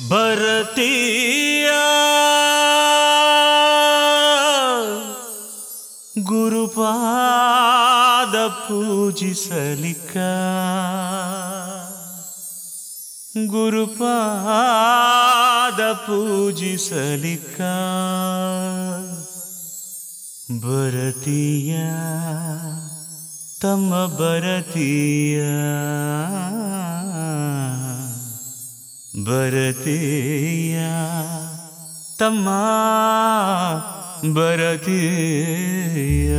ಭರತೀಯ ಗುರುಪಾದ ಪೂಜಿಸಲಿಕ ಗುರುಪಾದ ಪೂಜಿಸಲಿಕ ಭರತೀಯ ತಮ್ಮ ಭರತೀಯ ಭರತೀಯ ತಮ್ಮ ಭರತೀಯ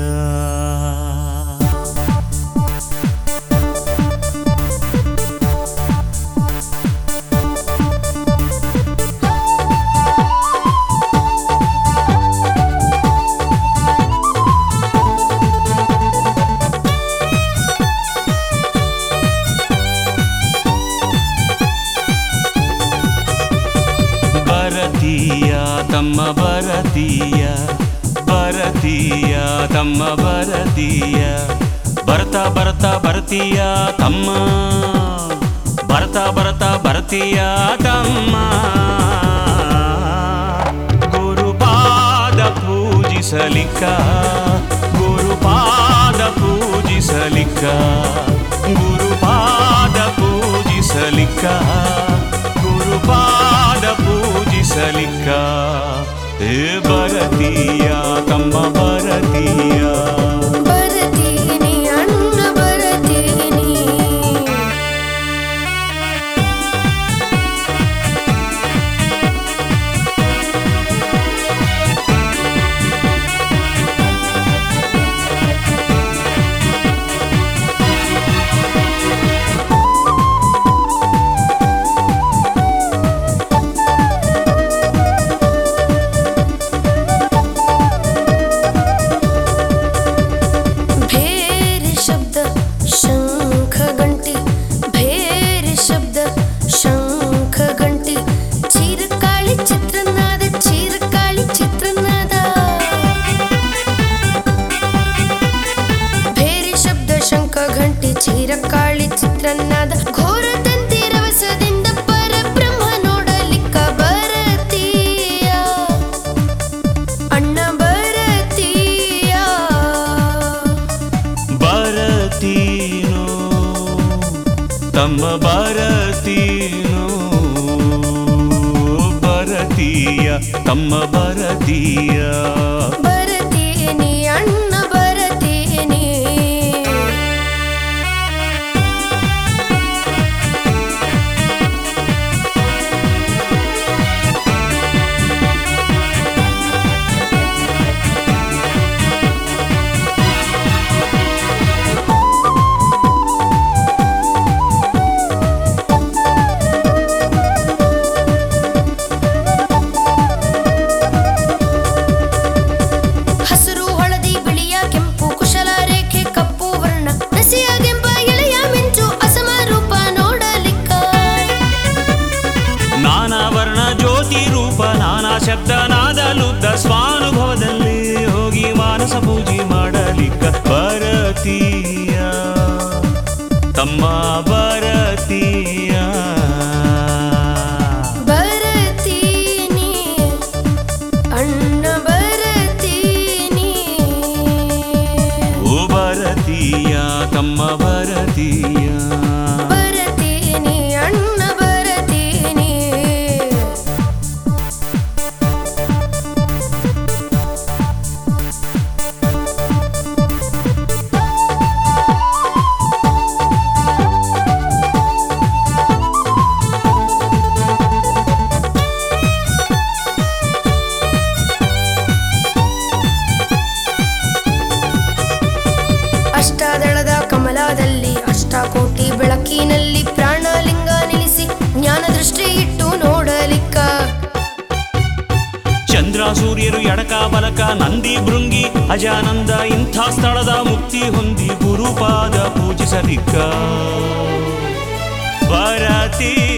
ಭರತೀಯ ತಮ್ಮ ಭರತೀಯ ಭರತೀಯ ತಮ್ಮ ಭರತೀಯ ಬರ್ತಾ ಬರ್ತಾ ಬರ್ತೀಯ ತಮ್ಮ ಬರ್ತಾ ಬರ್ತಾ ಬರ್ತೀಯ ತಮ್ಮ ಗುರುಪಾದ ಪೂಜಿಸಲಿಕ್ಕ ಗುರುಪಾದ ಪೂಜಿಸಲಿಕ್ಕ ಗುರುಪಾದ ಪೂಜಿಸಲಿಕ್ಕ ಗುರುಪಾದ ಪೂಜಿಸಲಿಕ್ಕ ಹೇ ಭರತೀಯ ತಮ್ಮ ಭರತೀಯ ಬರತೀನಿ ಅಣ್ಣ ಬರತೀನಿ ಭೇರಿ ಶಬ್ದ ಶಂಖ ಗಂಟಿ ಭೇರಿ ಶಬ್ದ ಶಂಖ ಗಂಟಿ ಚೀರಕಾಳಿ ಚಿತ್ರನಾದ ಚೀರಕಾಳಿ ಚಿತ್ರನಾದ ಭೇರಿ ಶಬ್ದ ಶಂಖ ಗಂಟಿ ಚೀರಕಾಳಿ ಚಿತ್ರನಾದ ಘೋರ ತಂತಿ ರವಸದಿಂದ ಪರಬ್ರಹ್ಮ ನೋಡಲಿಕ್ಕ ಬರತೀಯ ಅಣ್ಣ ಬರತೀಯ ಬರತೀನೋ ತಮ್ಮ ಬರತೀನೋ ಬರತೀಯ ತಮ್ಮ ಬರತೀಯ ಬರತೀನಿ ಅಣ್ಣ ಬರತೀನಿ ಹಸಿರು ಹಳದಿ ಬಿಳಿಯ ಕೆಂಪು ಕುಶಲ ರೇಖೆ ಕಪ್ಪು ವರ್ಣ ನಸಿಯ ಗೆಂಪ ಎಳೆಯ ಮಿಂಚು ಅಸಮ ರೂಪ ನೋಡಲಿಕ್ಕ ನಾನಾ ವರ್ಣ ಜ್ಯೋತಿ ರೂಪ ನಾನಾ ಶಬ್ದ ನಾದಲುದ್ದ ಸ್ವಾನುಭವದಲ್ಲಿ ಹೋಗಿ ಮಾನಸ ಪೂಜೆ ಮಾಡಲಿಕ್ಕ ಬರತೀಯ ತಮ್ಮ ಬರತೀಯ ಬರತೀನಿ ಅಣ್ಣ ಬರತೀನಿ ಓ ಬರತೀಯ ತಮ್ಮ ಬರತೀಯ ಬರತೀನಿ ಅಣ್ಣ ಬರತೀನಿ ಅಷ್ಟಾದಳದ ಕಮಲದಲ್ಲಿ ಅಷ್ಟಕೋಟಿ ಬೆಳಕಿನಲ್ಲಿ ಪ್ರಾಣಲಿಂಗ ನಿಲ್ಲಿಸಿ ಜ್ಞಾನ ದೃಷ್ಟಿ ಇಟ್ಟು ನೋಡಲಿಕ್ಕ ಚಂದ್ರ ಸೂರ್ಯರು ಎಡಕ ಬಲಕ ನಂದಿ ಭೃಂಗಿ ಅಜಾನಂದ ಇಂಥ ಸ್ಥಳದ ಮುಕ್ತಿ ಹೊಂದಿ ಗುರುಪಾದ ಪೂಜಿಸಲಿಕ್ಕ ಬರತೀಯ